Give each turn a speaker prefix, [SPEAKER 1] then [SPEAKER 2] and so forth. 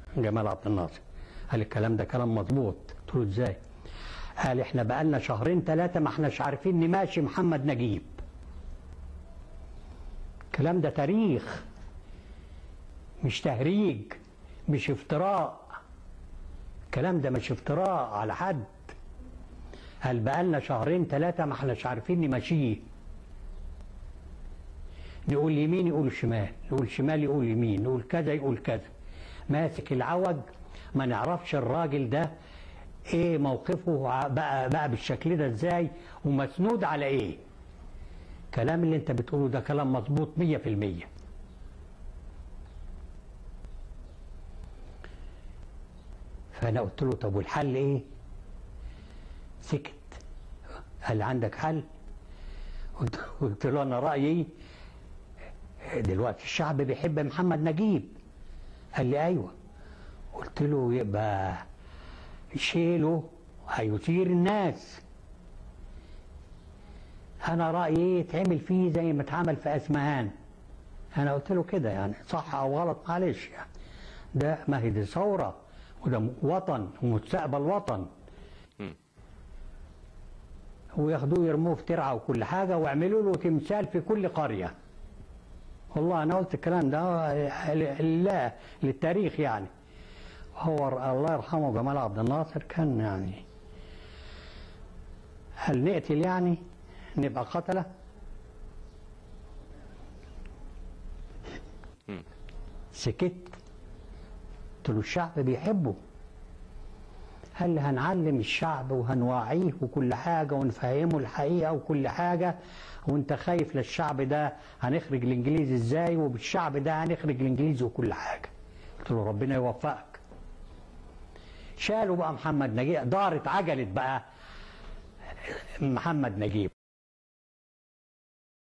[SPEAKER 1] جمال عبد الناصر قال الكلام ده كلام مظبوط قلت له ازاي قال احنا بقالنا شهرين ثلاثة ما احناش عارفين نماشي محمد نجيب الكلام ده تاريخ مش تهريج مش افتراء الكلام ده مش افتراء على حد قال بقالنا شهرين ثلاثة ما احناش عارفين نمشيه نقول يمين يقول شمال نقول شمال يقول يمين نقول كذا يقول كذا ماسك العوج ما نعرفش الراجل ده ايه موقفه ع- بقى بقى بالشكل ده ازاي ومسنود على ايه كلام اللي انت بتقوله ده كلام مظبوط مية في المية فانا قلت له طب والحل ايه سكت هل عندك حل قلت قلت له انا رايي دلوقتي الشعب بيحب محمد نجيب قال لي ايوه قلت له يبقى شيله هيثير الناس انا رايي يتعمل فيه زي ما اتعمل في اسمهان انا قلت له كده يعني صح او غلط معلش يعني ده ما هي دي ثوره وده وطن ومستقبل وطن وياخدوه يرموه في ترعه وكل حاجه ويعملوا له تمثال في كل قريه والله انا قلت الكلام ده لله للتاريخ يعني هو الله يرحمه جمال عبد الناصر كان يعني هل نقتل يعني نبقى قتله سكت قلت له الشعب بيحبه قال لي هنعلم الشعب وهنوعيه وكل حاجة ونفهمه الحقيقة وكل حاجة وانت خايف للشعب ده هنخرج الانجليزي ازاي وبالشعب ده هنخرج الانجليزي وكل حاجة قلت له ربنا يوفقك شالوا بقى محمد نجيب دارت عجلت بقى محمد نجيب